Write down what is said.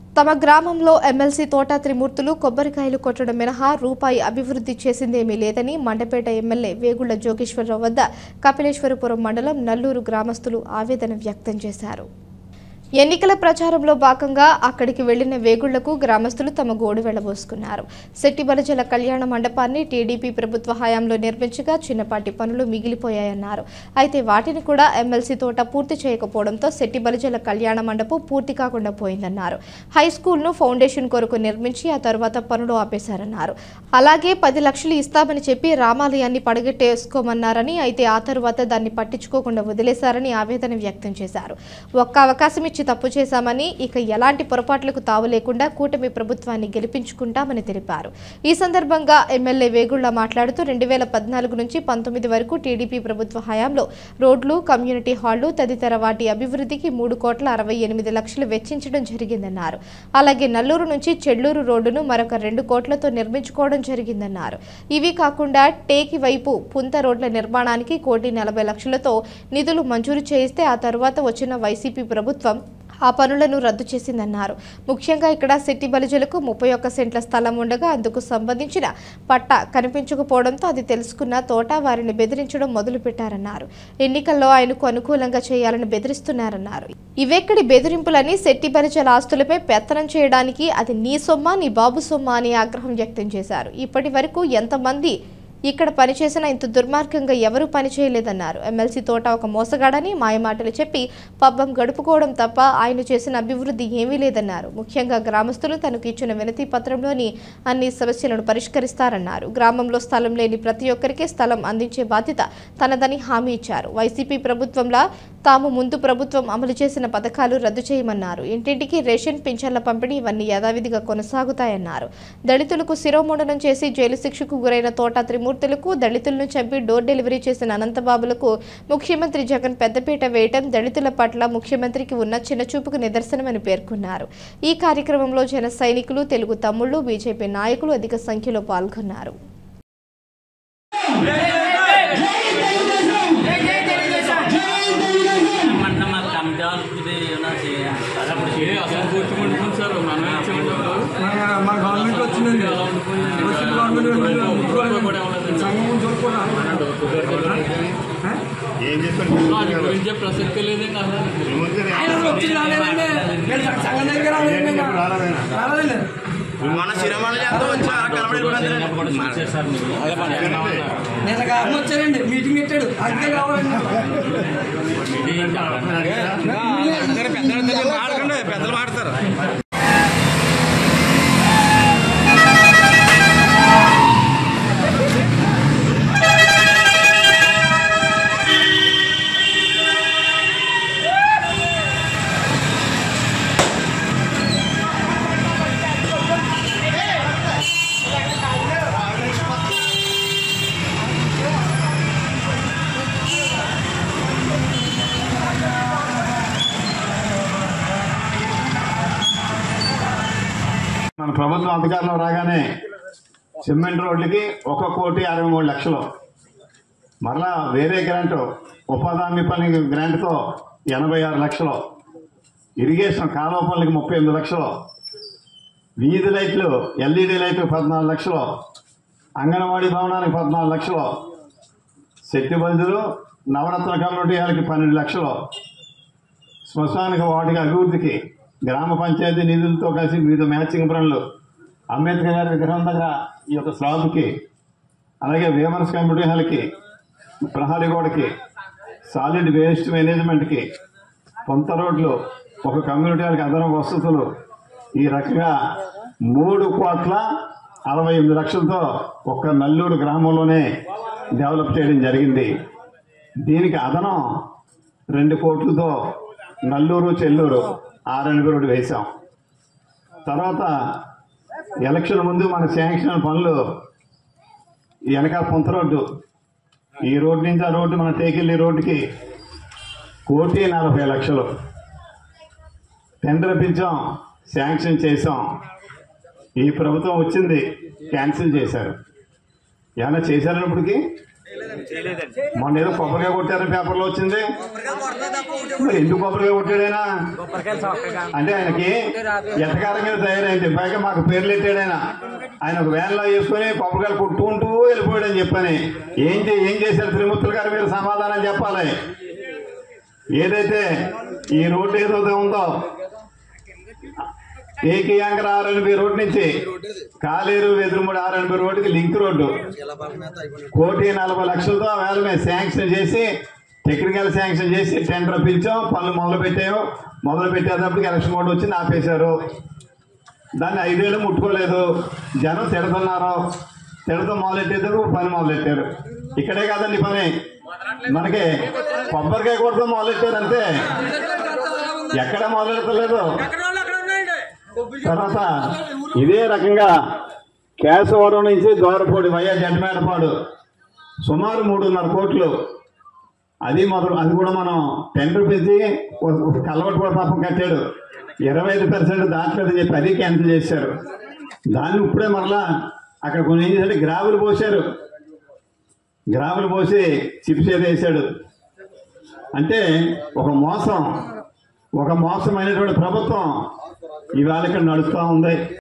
తమ గ్రామంలో ఎమ్మెల్సీ తోట త్రిమూర్తులు కొబ్బరికాయలు కొట్టడం మినహా రూపాయి అభివృద్ధి చేసిందేమీ లేదని మండపేట ఎమ్మెల్యే వేగుళ్ల జోగేశ్వరరావు వద్ద కపిలేశ్వరపురం మండలం నల్లూరు గ్రామస్తులు ఆవేదన వ్యక్తం చేశారు ఎన్నికల ప్రచారంలో భాగంగా అక్కడికి వెళ్లిన వేగుళ్లకు గ్రామస్తులు తమ గోడు వెళ్లబోసుకున్నారు శెట్టి బలజల కళ్యాణ మండపాన్ని టీడీపీ ప్రభుత్వ హయాంలో నిర్మించగా చిన్నపాటి పనులు మిగిలిపోయాయన్నారు అయితే వాటిని కూడా ఎమ్మెల్సీ తోట పూర్తి చేయకపోవడంతో శెట్టి బలజల కళ్యాణ మండపం పూర్తి కాకుండా పోయిందన్నారు హై స్కూల్ను ఫౌండేషన్ కొరకు నిర్మించి ఆ తర్వాత పనులు ఆపేశారన్నారు అలాగే పది లక్షలు ఇస్తామని చెప్పి రామాలయాన్ని పడగట్టేసుకోమన్నారని అయితే ఆ తరువాత దాన్ని పట్టించుకోకుండా వదిలేశారని ఆవేదన వ్యక్తం చేశారు ఒక్క అవకాశం ఇచ్చి తప్పు చేశామని ఇక ఎలాంటి పొరపాట్లకు తావు లేకుండా కూటమి ప్రభుత్వాన్ని గెలిపించుకుంటామని తెలిపారు ఈ సందర్భంగా ఎమ్మెల్యే వేగుళ్ల మాట్లాడుతూ రెండు వేల పద్నాలుగు నుంచి పంతొమ్మిది వరకు టీడీపీ ప్రభుత్వ హయాంలో రోడ్లు కమ్యూనిటీ హాళ్లు తదితర వాటి అభివృద్ధికి మూడు కోట్ల అరవై ఎనిమిది లక్షలు వెచ్చించడం జరిగిందన్నారు అలాగే నల్లూరు నుంచి చెల్లూరు రోడ్డును మరొక రెండు కోట్లతో నిర్మించుకోవడం జరిగిందన్నారు ఇవి కాకుండా టేకి వైపు పుంత రోడ్ల నిర్మాణానికి కోటి నలభై లక్షలతో నిధులు మంజూరు చేయిస్తే ఆ తరువాత వచ్చిన వైసీపీ ప్రభుత్వం ఆ పనులను రద్దు చేసిందన్నారు ముఖ్యంగా ఇక్కడ సిట్టి బలిజలకు ముప్పై ఒక్క సెంట్ల స్థలం ఉండగా అందుకు సంబంధించిన పట్ట కనిపించకపోవడంతో అది తెలుసుకున్న తోట వారిని బెదిరించడం మొదలుపెట్టారన్నారు ఎన్నికల్లో ఆయనకు అనుకూలంగా చేయాలని బెదిరిస్తున్నారన్నారు ఇవెక్కడి బెదిరింపులని శెట్టి బలిజల ఆస్తులపై పెత్తనం చేయడానికి అది నీ సొమ్మ నీ బాబు సొమ్మ అని ఆగ్రహం వ్యక్తం చేశారు ఇప్పటి వరకు ఎంతమంది ఇక్కడ పనిచేసిన ఇంత దుర్మార్గంగా ఎవరూ పనిచేయలేదన్నారు ఎమ్మెల్సీ తోట ఒక మోసగాడని మాయమాటలు చెప్పి పబ్బం గడుపుకోవడం తప్ప ఆయన చేసిన అభివృద్ధి ఏమీ లేదన్నారు ముఖ్యంగా గ్రామస్తులు తనకు ఇచ్చిన వినతి పత్రంలోని అన్ని సమస్యలను పరిష్కరిస్తారన్నారు గ్రామంలో స్థలం లేని ప్రతి ఒక్కరికి స్థలం అందించే బాధ్యత తనదని హామీ ఇచ్చారు వైసీపీ ప్రభుత్వంలా తాము ముందు ప్రభుత్వం అమలు చేసిన పథకాలు రద్దు చేయమన్నారు ఇంటింటికి రేషన్ పింఛన్ల పంపిణీ ఇవన్నీ యథావిధిగా కొనసాగుతాయన్నారు దళితులకు శిరోముండనం చేసి జైలు శిక్షకు గురైన తోట త్రిమూర్తులకు దళితులను చంపి డోర్ డెలివరీ చేసిన అనంతబాబులకు ముఖ్యమంత్రి జగన్ పెద్దపీట వేయటం దళితుల పట్ల ముఖ్యమంత్రికి ఉన్న చిన్నచూపుకు నిదర్శనమని పేర్కొన్నారు ఈ కార్యక్రమంలో జన సైనికులు తెలుగు తమ్ముళ్లు బీజేపీ నాయకులు అధిక సంఖ్యలో పాల్గొన్నారు మంట మాకు కమిటీ ఇది ఏమన్నా చేయాలి ఏ అసలు పూర్తి వండుకుంది సార్ మనమే ఇచ్చామంటారు మన మన గవర్నమెంట్ వచ్చిందండి వచ్చిన గవర్నమెంట్ కూడా ఇవ్వలేదు. సంఘం చూడకుండా ఏం చెప్పారు వాటి గురించి ప్రసక్తి లేదండి అసలు ఆయన వచ్చింది రాలేదండి నేను సంఘం దగ్గర రాలేదండి ఇంకా. రాలేదేనా? రాలేదండి మన శిరమాల చేత వచ్చా కనబడి సార్ మీరు నేను కారణం వచ్చానండి మీటింగ్ పెట్టాడు అంతే కావాలండి పెద్దలు మాడతారు మన ప్రభుత్వం అధికారంలో రాగానే సిమెంట్ రోడ్లకి ఒక కోటి అరవై మూడు లక్షలు మరలా వేరే గ్రాంట్ ఉపాధి హామీ పని గ్రాంట్తో ఎనభై ఆరు లక్షలు ఇరిగేషన్ కాలువ పనులకి ముప్పై ఎనిమిది లక్షలు వీధి లైట్లు ఎల్ఈడి లైట్లు పద్నాలుగు లక్షలు అంగన్వాడీ భవనానికి పద్నాలుగు లక్షలు శక్తి బంధులు నవరత్న కమ్యూనిటీ హాల్కి పన్నెండు లక్షలు శ్మశానిక వాటికి అభివృద్ధికి గ్రామ పంచాయతీ నిధులతో కలిసి వివిధ మ్యాచింగ్ పనులు అంబేద్కర్ గారి విగ్రహం దగ్గర ఈ యొక్క స్లాబ్కి అలాగే వేమర్స్ కమ్యూనిటీ హాల్కి ప్రహరీ గోడకి సాలిడ్ వేస్ట్ మేనేజ్మెంట్కి పొంత రోడ్లు ఒక కమ్యూనిటీ హాల్కి అదనపు వసతులు ఈ రకంగా మూడు కోట్ల అరవై ఎనిమిది లక్షలతో ఒక్క నల్లూరు గ్రామంలోనే డెవలప్ చేయడం జరిగింది దీనికి అదనం రెండు కోట్లతో నల్లూరు చెల్లూరు ఆర్ఎండ్ రోడ్డు వేశాం తర్వాత ఎలక్షన్ ముందు మన శాంక్షన్ పనులు ఈ వెనక పొంత రోడ్డు ఈ రోడ్డు నుంచి ఆ రోడ్డు మన టేకెళ్ళి రోడ్డుకి కోటి నలభై లక్షలు టెండర్ పిలిచాం శాంక్షన్ చేసాం ఈ ప్రభుత్వం వచ్చింది క్యాన్సిల్ చేశారు ఏమైనా చేశారన్నప్పటికీ మొన్న ఏదో కొబ్బరిగా కొట్టారని పేపర్లో వచ్చింది మరి ఎందుకు కొబ్బరిగా కొట్టాడైనా అంటే ఆయనకి ఎట్టకారం మీద తయారైంది పైగా మాకు పేర్లు ఎట్టాడు ఆయన ఆయన ఒక వ్యాన్లో వేసుకొని కొబ్బరికాయలు కొట్టుకుంటూ వెళ్ళిపోయాడని చెప్పని ఏం చే- ఏం చేశారు త్రిమూర్తులు గారు మీరు సమాధానం చెప్పాలి ఏదైతే ఈ రోడ్డు ఏదైతే ఉందో ఏకీయాంకర ఆర్ఎన్బి రోడ్ నుంచి కాలేరు వెదురుమూడి ఆర్ఎన్బి రోడ్డుకి లింక్ రోడ్డు కోటి నలభై లక్షలతో ఆ వేల మీద శాంక్షన్ చేసి టెక్నికల్ శాంక్షన్ చేసి టెండర్ పిలిచాం పనులు మొదలు పెట్టాము మొదలు పెట్టేటప్పటికి ఎలక్షన్ కోడ్ వచ్చి ఆపేశారు దాన్ని ఐదేళ్ళు ముట్టుకోలేదు జనం తిడుతున్నారు తిడతా మొదలెట్టేటప్పుడు పని మొదలెట్టారు ఇక్కడే కాదండి పని మనకి కొబ్బరికాయ కొడుతూ మొదలెట్టారు అంతే ఎక్కడ మొదలెడతలేదు తర్వాత ఇదే రకంగా కేశవరం నుంచి దోరపూడి వయ్యా జడ్మేడపాడు సుమారు మూడున్నర కోట్లు అది మొదలు అది కూడా మనం టెండర్ పిలిచి కలవటి కూడా పాపం కట్టాడు ఇరవై ఐదు పర్సెంట్ దాటలేదని చెప్పి అది క్యాన్సిల్ చేశారు దాన్ని ఇప్పుడే మరలా అక్కడ కొన్ని ఏం చేశారు గ్రావులు పోసారు గ్రావులు పోసి చిప్స్ ఏదో వేసాడు అంటే ఒక మోసం ఒక మోసమైనటువంటి ప్రభుత్వం ఇవాళ ఇక్కడ నడుస్తూ ఉంది